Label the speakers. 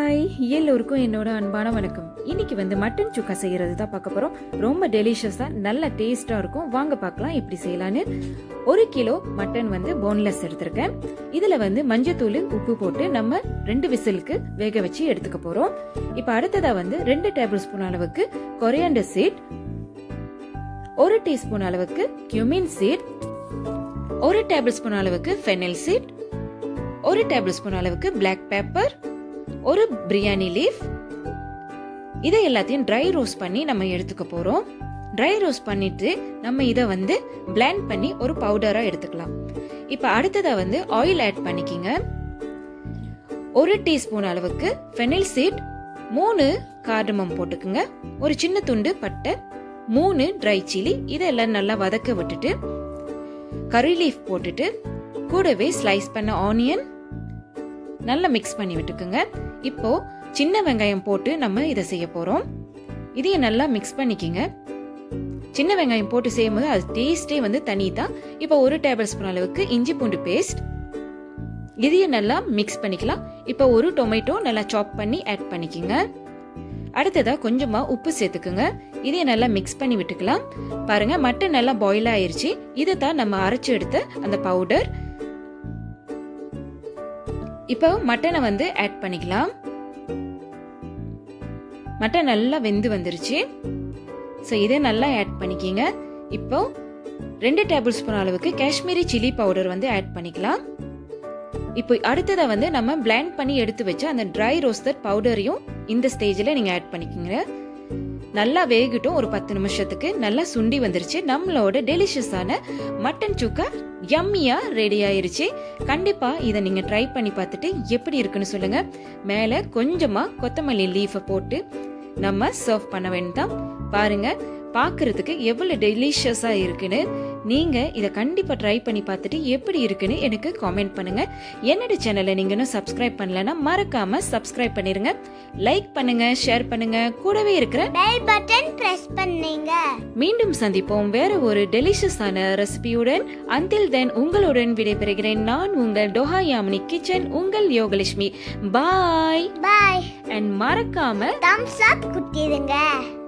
Speaker 1: hi எல்லோருக்கும் என்னோட அன்பான வணக்கம் இன்னைக்கு வந்து மட்டன் சுக்கா செய்யறது தான் பார்க்க போறோம் ரொம்ப டெலிஷியஸா நல்ல டேஸ்டா இருக்கும் வாங்க பார்க்கலாம் எப்படி செய்யலான்னு ஒரு கிலோ மட்டன் வந்து போன்லெஸ் எடுத்திருக்கேன் இதுல வந்து மஞ்சத்தூள் உப்பு போட்டு நம்ம ரெண்டு விசிலுக்கு வேக வச்சு எடுத்துக்க போறோம் இப்ப அடுத்ததா வந்து ரெண்டு டேபிள் ஸ்பூன் அளவுக்கு கொரியாண்டர் சீட் ஒரு டீஸ்பூன் அளவுக்கு கியூமின் சீட் ஒரு டேபிள் ஸ்பூன் அளவுக்கு ஃபெனல் சீட் ஒரு டேபிள் ஸ்பூன் அளவுக்கு பிளாக் பேப்பர் ஒரு பிரியாணி லீஃப் இதை எல்லாத்தையும் ட்ரை ரோஸ்ட் பண்ணி நம்ம எடுத்துக்க போறோம் ட்ரை ரோஸ்ட் பண்ணிட்டு நம்ம இதை வந்து பிளெண்ட் பண்ணி ஒரு பவுடரா எடுத்துக்கலாம் இப்போ அடுத்ததா வந்து ஆயில் ஆட் பண்ணிக்கிங்க ஒரு டீஸ்பூன் அளவுக்கு ஃபெனில் சீட் மூணு கார்டமம் போட்டுக்குங்க ஒரு சின்ன துண்டு பட்டை மூணு ட்ரை சில்லி இதெல்லாம் நல்லா வதக்க விட்டுட்டு கறி லீஃப் போட்டுட்டு கூடவே ஸ்லைஸ் பண்ண ஆனியன் நல்லா மிக்ஸ் பண்ணி விட்டுக்குங்க இப்போ சின்ன வெங்காயம் போட்டு நம்ம இதை செய்ய போறோம் இதையும் நல்லா மிக்ஸ் பண்ணிக்கிங்க சின்ன வெங்காயம் போட்டு செய்யும்போது அது டேஸ்டே வந்து தனி தான் இப்போ ஒரு டேபிள் ஸ்பூன் அளவுக்கு இஞ்சி பூண்டு பேஸ்ட் இதையும் நல்லா மிக்ஸ் பண்ணிக்கலாம் இப்போ ஒரு டொமேட்டோ நல்லா சாப் பண்ணி ஆட் பண்ணிக்கிங்க அடுத்ததா கொஞ்சமா உப்பு சேர்த்துக்குங்க இதையும் நல்லா மிக்ஸ் பண்ணி விட்டுக்கலாம் பாருங்க மட்டன் நல்லா பாயில் ஆயிருச்சு இதை தான் நம்ம அரைச்சு எடுத்த அந்த பவுடர் இப்போ மட்டனை வந்து ஆட் பண்ணிக்கலாம் மட்டன் நல்லா வெந்து வந்துருச்சு ஸோ இதை நல்லா ஆட் பண்ணிக்கிங்க இப்போ ரெண்டு டேபிள் ஸ்பூன் அளவுக்கு காஷ்மீரி சில்லி பவுடர் வந்து ஆட் பண்ணிக்கலாம் இப்போ அடுத்ததை வந்து நம்ம பிளெண்ட் பண்ணி எடுத்து வச்ச அந்த ட்ரை ரோஸ்டட் பவுடரையும் இந்த ஸ்டேஜில் நீங்கள் ஆட் பண்ணிக்கோங்க நல்லா வேகட்டும் ஒரு பத்து நிமிஷத்துக்கு நல்லா சுண்டி வந்துருச்சு நம்மளோட டெலிஷியஸான மட்டன் சுக்கா யம்மியா ரெடி ஆயிருச்சு கண்டிப்பா இதை நீங்க ட்ரை பண்ணி பார்த்துட்டு எப்படி இருக்குன்னு சொல்லுங்க மேல கொஞ்சமா கொத்தமல்லி லீஃபை போட்டு நம்ம சர்வ் பண்ண வேண்டாம் பாருங்க பார்க்கறதுக்கு எவ்வளவு டெலிஷியஸா இருக்குன்னு நீங்க இதை கண்டிப்பா ட்ரை பண்ணி பார்த்துட்டு எப்படி இருக்குன்னு எனக்கு காமெண்ட் பண்ணுங்க என்னோட சேனலை நீங்க இன்னும் சப்ஸ்கிரைப் பண்ணலன்னா மறக்காம சப்ஸ்கிரைப் பண்ணிருங்க லைக் பண்ணுங்க ஷேர் பண்ணுங்க கூடவே இருக்கிற
Speaker 2: பெல் பட்டன் பிரஸ் பண்ணீங்க
Speaker 1: மீண்டும் சந்திப்போம் வேற ஒரு டெலிஷியஸான ரெசிபியுடன் அன்டில் தென் உங்களுடன் விடைபெறுகிறேன் நான் உங்கள் டொஹா யாமினி கிச்சன் உங்கள் யோகலட்சுமி பாய்
Speaker 2: பாய்
Speaker 1: அண்ட் மறக்காம
Speaker 2: தம்ஸ் அப் குத்திடுங்க